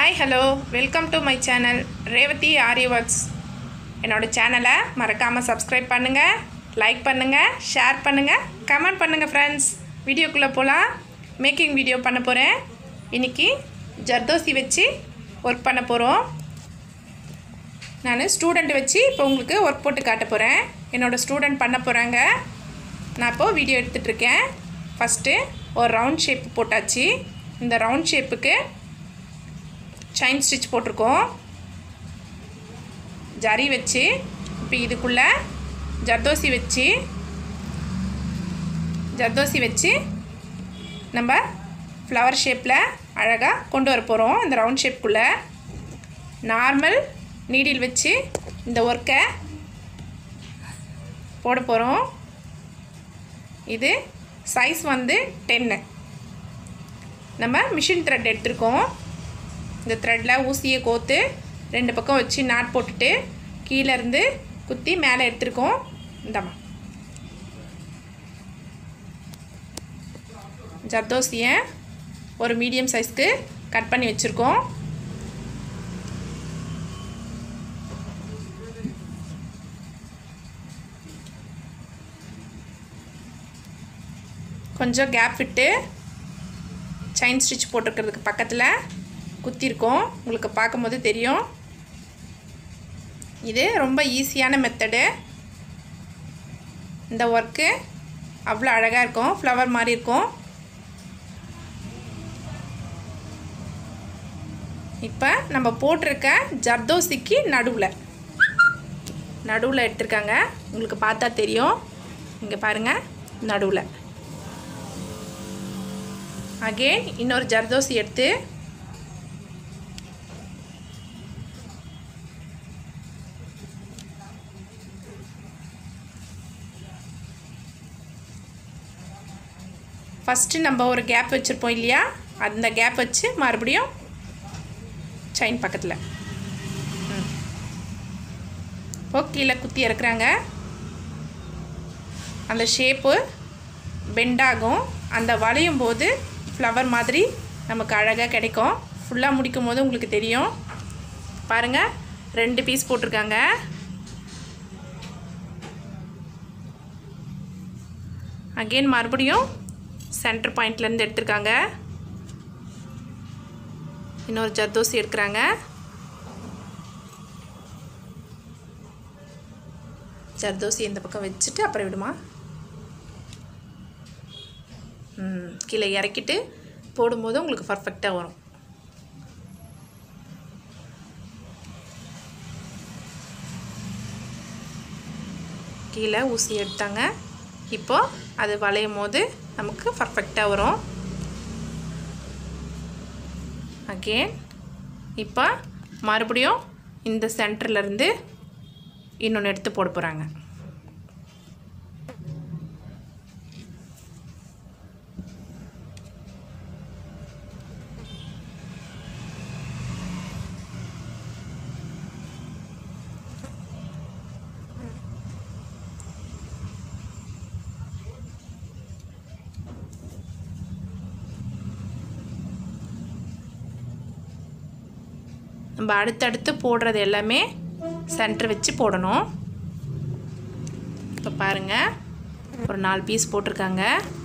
hi hello welcome to my channel Revathi Aari works என்னோட சேனலை மறக்காமல் சப்ஸ்கிரைப் பண்ணுங்கள் லைக் பண்ணுங்கள் ஷேர் பண்ணுங்கள் கமெண்ட் பண்ணுங்கள் ஃப்ரெண்ட்ஸ் வீடியோக்குள்ளே போகலாம் மேக்கிங் வீடியோ பண்ண போகிறேன் இன்றைக்கி ஜர்தோசி வச்சு ஒர்க் பண்ண போகிறோம் நான் ஸ்டூடெண்ட் வச்சு இப்போ உங்களுக்கு ஒர்க் போட்டு காட்ட போகிறேன் என்னோடய ஸ்டூடெண்ட் பண்ண போகிறாங்க நான் இப்போது வீடியோ எடுத்துகிட்ருக்கேன் ஃபஸ்ட்டு ஒரு ரவுண்ட் ஷேப் போட்டாச்சு இந்த ரவுண்ட் ஷேப்புக்கு செயின் ஸ்டிச் போட்டிருக்கோம் ஜரி வச்சு இப்போ இதுக்குள்ளே ஜர்தோசி வச்சு ஜர்தோசி வச்சு நம்ம ஃப்ளவர் ஷேப்பில் அழகாக கொண்டு வர போகிறோம் இந்த ரவுண்ட் ஷேப்புக்குள்ளே நார்மல் நீடில் வச்சு இந்த ஒர்க்கை போட போகிறோம் இது சைஸ் வந்து டென்னு நம்ம மிஷின் த்ரெட் எடுத்திருக்கோம் இந்த த்ரெட்டில் ஊசியை கோத்து ரெண்டு பக்கம் வச்சு நாட் போட்டுட்டு கீழே இருந்து குத்தி மேலே எடுத்திருக்கோம் இந்தம்மா ஜர்தோசியை ஒரு மீடியம் சைஸ்க்கு கட் பண்ணி வச்சுருக்கோம் கொஞ்சம் கேப் விட்டு செயின் ஸ்டிச் போட்டிருக்கிறதுக்கு பக்கத்தில் குத்திருக்கோம் உங்களுக்கு பார்க்கும்போது தெரியும் இது ரொம்ப ஈஸியான மெத்தடு இந்த ஒர்க்கு அவ்வளோ அழகாக இருக்கும் ஃப்ளவர் மாதிரி இருக்கும் இப்போ நம்ம போட்டிருக்க ஜர்தோசிக்கு நடுவில் நடுவில் எடுத்திருக்காங்க உங்களுக்கு பார்த்தா தெரியும் இங்கே பாருங்கள் நடுவில் அகெயின் இன்னொரு ஜர்தோசி எடுத்து ஃபஸ்ட்டு நம்ம ஒரு கேப் வச்சுருப்போம் இல்லையா அந்த கேப் வச்சு மறுபடியும் செயின் பக்கத்தில் இப்போ கீழே குத்தி இறக்குறாங்க அந்த ஷேப்பு பெண்டாகும் அந்த வளையும் போது ஃப்ளவர் மாதிரி நமக்கு அழகாக கிடைக்கும் ஃபுல்லாக முடிக்கும் போது உங்களுக்கு தெரியும் பாருங்கள் ரெண்டு பீஸ் போட்டிருக்காங்க அகெயின் மறுபடியும் சென்டர் பாயிண்ட்லேருந்து எடுத்திருக்காங்க இன்னொரு ஜர்தோசி எடுக்கிறாங்க ஜர்தோசி இந்த பக்கம் வச்சுட்டு அப்புறம் விடுமா கீழே இறக்கிட்டு போடும்போது உங்களுக்கு பர்ஃபெக்டாக வரும் கீழே ஊசி எடுத்தாங்க இப்போது அது வளையும் போது நமக்கு பர்ஃபெக்டாக வரும் அகெயின் இப்போ மறுபடியும் இந்த சென்டர்லேருந்து இன்னொன்று எடுத்து போட போகிறாங்க நம்ம அடுத்தடுத்து போடுறது எல்லாமே சென்டர் வச்சு போடணும் இப்போ பாருங்கள் ஒரு நாலு பீஸ் போட்டிருக்காங்க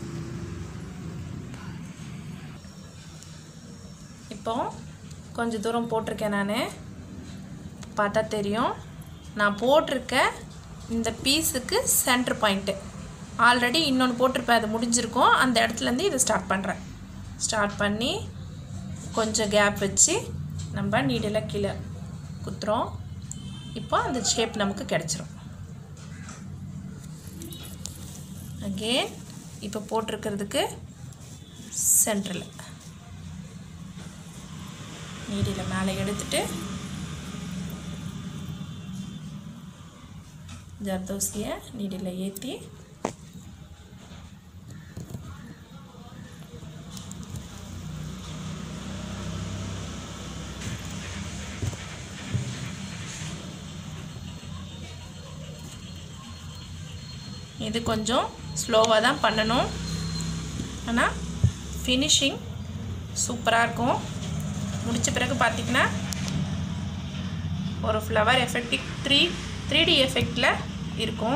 இப்போ கொஞ்சம் தூரம் போட்டிருக்கேன் நான் பார்த்தா தெரியும் நான் போட்டிருக்க இந்த பீஸுக்கு சென்டர் பாயிண்ட்டு ஆல்ரெடி இன்னொன்று போட்டிருப்பேன் அது முடிஞ்சிருக்கும் அந்த இடத்துலேருந்து இதை ஸ்டார்ட் பண்ணுறேன் ஸ்டார்ட் பண்ணி கொஞ்சம் கேப் வச்சு நம்ம நீடில் கீழே குத்துறோம் இப்போ அந்த ஷேப் நமக்கு கிடச்சிரும் அகெயின் இப்போ போட்டிருக்கிறதுக்கு சென்டரில் நீடியில் மேலே எடுத்துட்டு ஜர்தோசியை நீடியில் ஏற்றி இது கொஞ்சம் ஸ்லோவாக தான் பண்ணணும் ஆனால் ஃபினிஷிங் சூப்பராக இருக்கும் முடித்த பிறகு பார்த்திங்கன்னா ஒரு ஃப்ளவர் எஃபெக்டிக் த்ரீ த்ரீ டி எஃபெக்டில் இருக்கும்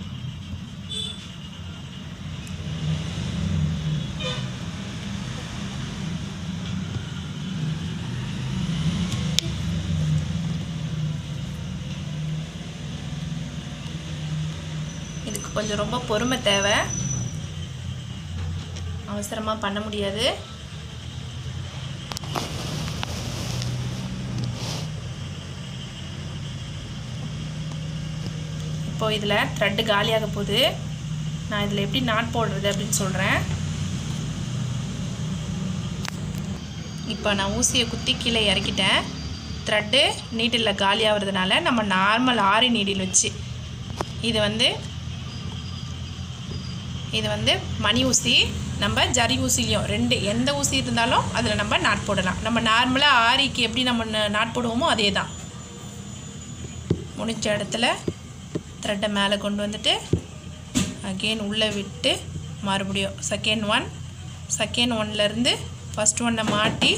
இதுக்கு கொஞ்சம் ரொம்ப பொறுமை தேவை அவசரமாக பண்ண முடியாது இப்போ இதில் த்ரெட்டு காலியாக போகுது நான் இதில் எப்படி நாட் போடுறது அப்படின்னு சொல்கிறேன் இப்போ நான் ஊசியை குத்தி கீழே இறக்கிட்டேன் த்ரெட்டு நீடில் காலியாகிறதுனால நம்ம நார்மல் ஆரி நீடில் வச்சு இது வந்து இது வந்து மணி ஊசி நம்ம ஜரி ஊசிலையும் ரெண்டு எந்த ஊசி இருந்தாலும் அதில் நம்ம நாட் போடலாம் நம்ம நார்மலாக ஆரிக்கு எப்படி நம்ம ந- நாட் போடுவோமோ அதே தான் முடிச்ச இடத்துல த்ரெட்டை மேலே கொண்டு வந்துட்டு அகெயின் உள்ளே விட்டு மறுபடியும் செகண்ட் ஒன் செகண்ட் ஒன்லேருந்து ஃபஸ்ட் ஒன்னை மாட்டி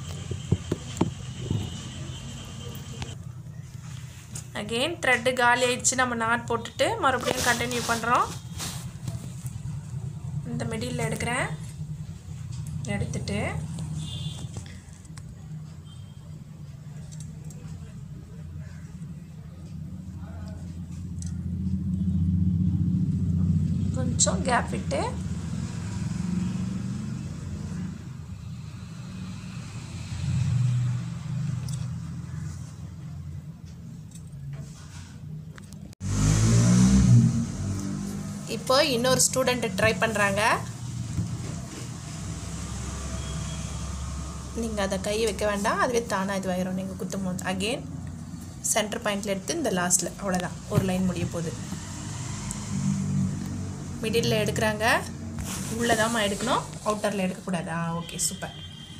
அகெயின் த்ரெட்டு காலி ஆயிடுச்சு நம்ம நாட் போட்டுட்டு மறுபடியும் கண்டினியூ பண்ணுறோம் இந்த மிடில் எடுக்கிறேன் எடுத்துட்டு கொஞ்சம் கேப் விட்டு இப்போ இன்னொரு ஸ்டூடெண்ட் ட்ரை பண்ணுறாங்க நீங்கள் அதை கை வைக்க வேண்டாம் அதுவே தானாக இதுவாயிரும் நீங்கள் குத்தும் போது அகெயின் சென்டர் பாயிண்டில் எடுத்து இந்த லாஸ்ட்டில் அவ்வளோதான் ஒரு லைன் முடிய போகுது மிடில் எடுக்கிறாங்க உள்ளே தாம்மா எடுக்கணும் அவுட்டரில் எடுக்கக்கூடாதா ஓகே சூப்பர்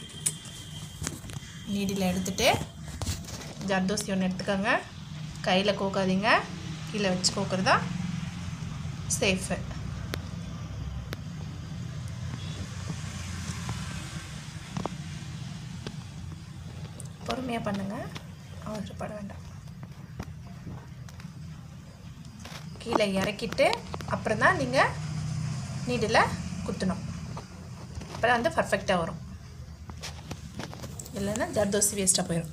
நீடில் எடுத்துட்டு ஜர்தோசி ஒன்று எடுத்துக்கோங்க கையில் கோக்காதீங்க கீழே வச்சு கோக்குறதா சேஃபு பொறுமையாக பண்ணுங்கள் அவசரப்பட வேண்டாம் கீழே இறக்கிட்டு அப்புறம் தான் நீங்கள் நீடில் குத்தணும் அப்போ வந்து பர்ஃபெக்டாக வரும் இல்லைன்னா ஜர்தோசி வேஸ்ட்டாக போயிடும்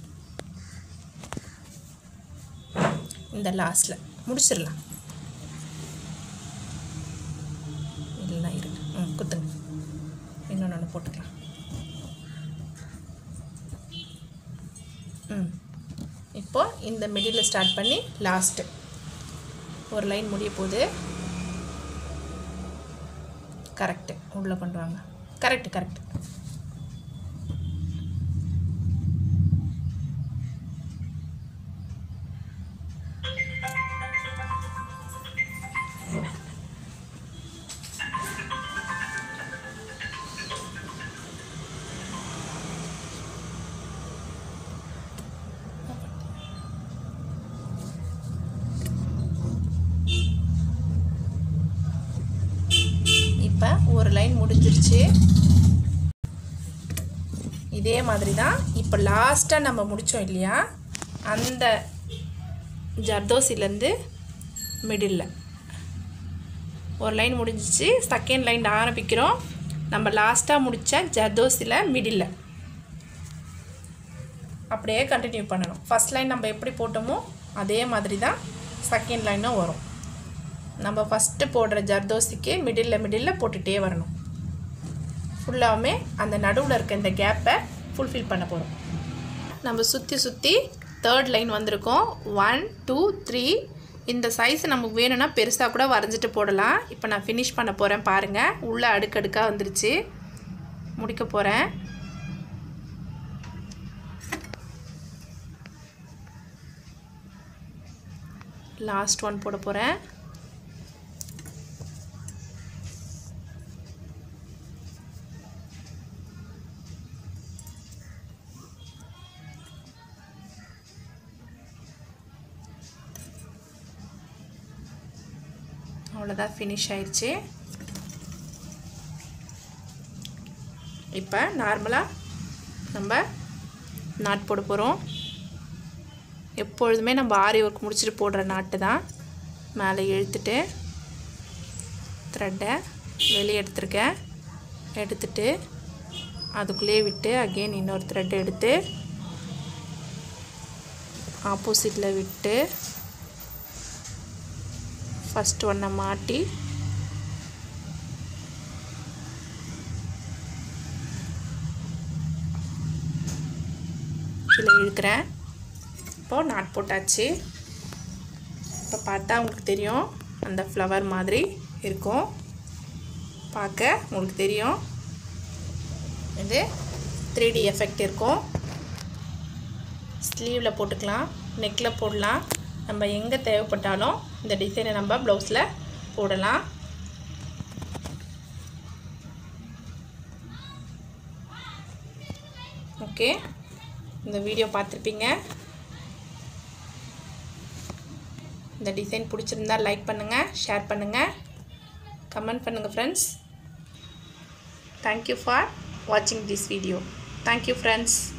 இந்த லாஸ்ட்டில் முடிச்சிடலாம் இல்லைன்னா இருக்கு ம் குத்துங்க இன்னொன்று ஒன்று போட்டுக்கலாம் ம் இப்போ இந்த மிடில் ஸ்டார்ட் பண்ணி லாஸ்ட்டு ஒரு லைன் முடிய போகுது கரெக்டு உள்ளே கொண்டு வாங்க கரெக்டு கரெக்ட் இப்போ ஒரு லைன் முடிஞ்சிருச்சு இதே மாதிரி தான் இப்போ லாஸ்ட்டாக நம்ம முடித்தோம் இல்லையா அந்த ஜர்தோசிலேருந்து மிடில் ஒரு லைன் முடிஞ்சிச்சு செகண்ட் லைன் ஆரம்பிக்கிறோம் நம்ம லாஸ்ட்டாக முடித்த ஜர்தோசியில் மிடில் அப்படியே கண்டினியூ பண்ணணும் ஃபஸ்ட் லைன் நம்ம எப்படி போட்டோமோ அதே மாதிரி தான் செகண்ட் லைனும் வரும் நம்ம ஃபஸ்ட்டு போடுற ஜர்தோசிக்கு மிடில் மிடில் போட்டுகிட்டே வரணும் ஃபுல்லாகவுமே அந்த நடுவில் இருக்க இந்த கேப்பை ஃபுல்ஃபில் பண்ண போகிறோம் நம்ம சுற்றி சுற்றி தேர்ட் லைன் வந்திருக்கோம் ஒன் டூ த்ரீ இந்த சைஸ் நமக்கு வேணும்னா பெருசாக கூட வரைஞ்சிட்டு போடலாம் இப்போ நான் ஃபினிஷ் பண்ண போகிறேன் பாருங்கள் உள்ளே அடுக்கடுக்காக வந்துருச்சு முடிக்க போகிறேன் லாஸ்ட் ஒன் போட போகிறேன் அவ்வளோதான் ஃபினிஷ் ஆயிடுச்சு இப்போ நார்மலாக நம்ம நாட் போட போகிறோம் எப்பொழுதுமே நம்ம ஆரி ஒர்க் முடிச்சுட்டு போடுற நாட்டு தான் மேலே இழுத்துட்டு த்ரெட்டை வெளியே எடுத்துருக்கேன் எடுத்துட்டு அதுக்குள்ளேயே விட்டு அகெயின் இன்னொரு த்ரெட் எடுத்து ஆப்போசிட்டில் விட்டு ஃபஸ்ட் ஒன்றை மாட்டி இதில் இழுக்கிறேன் இப்போது நாட் போட்டாச்சு இப்போ பார்த்தா உங்களுக்கு தெரியும் அந்த ஃப்ளவர் மாதிரி இருக்கும் பார்க்க உங்களுக்கு தெரியும் இது த்ரீ டி எஃபெக்ட் இருக்கும் ஸ்லீவில் போட்டுக்கலாம் நெக்கில் போடலாம் நம்ம எங்கே தேவைப்பட்டாலும் இந்த டிசைனை நம்ம ப்ளவுஸில் போடலாம் ஓகே இந்த வீடியோ பார்த்துருப்பீங்க இந்த டிசைன் பிடிச்சிருந்தா லைக் பண்ணுங்கள் ஷேர் பண்ணுங்கள் கமெண்ட் பண்ணுங்கள் ஃப்ரெண்ட்ஸ் தேங்க்யூ ஃபார் வாட்சிங் திஸ் வீடியோ தேங்க்யூ ஃப்ரெண்ட்ஸ்